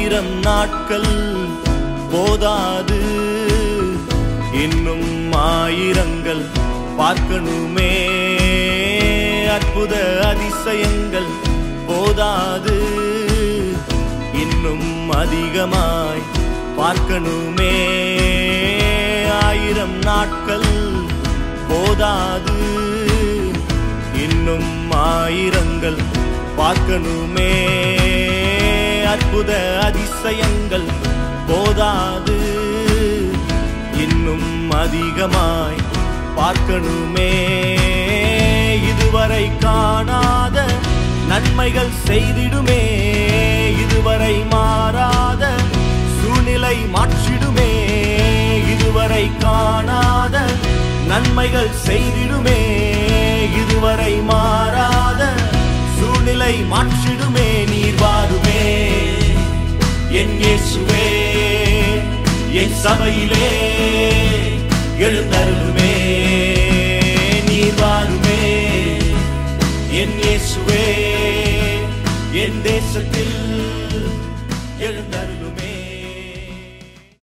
ஆயிரம் நாட்கள் போதாது இன்னும் ஆயிரங்கள் பார்க்கணுமே அற்புத அதிசயங்கள் போதாது இன்னும் அதிகமாய் பார்க்கணுமே ஆயிரம் நாட்கள் போதாது இன்னும் ஆயிரங்கள் பார்க்கணுமே அற்புத அதிசயங்கள் போதாது இன்னும் அதிகமாய் பார்க்கணுமே இதுவரை காணாத நன்மைகள் செய்திடுமே இதுவரை மாறாத சூழ்நிலை மாற்றிடுமே இதுவரை காணாத நன்மைகள் செய்திடுமே இதுவரை மாறாத சூழ்நிலை மாற்றிடுமே நீர் வாருமே என் இயேசுவே என் சபையிலே எழுந்தருளுமே நீர் வாருமே என் இயேசுவே என் தேசத்தில் எழுந்தருளுமே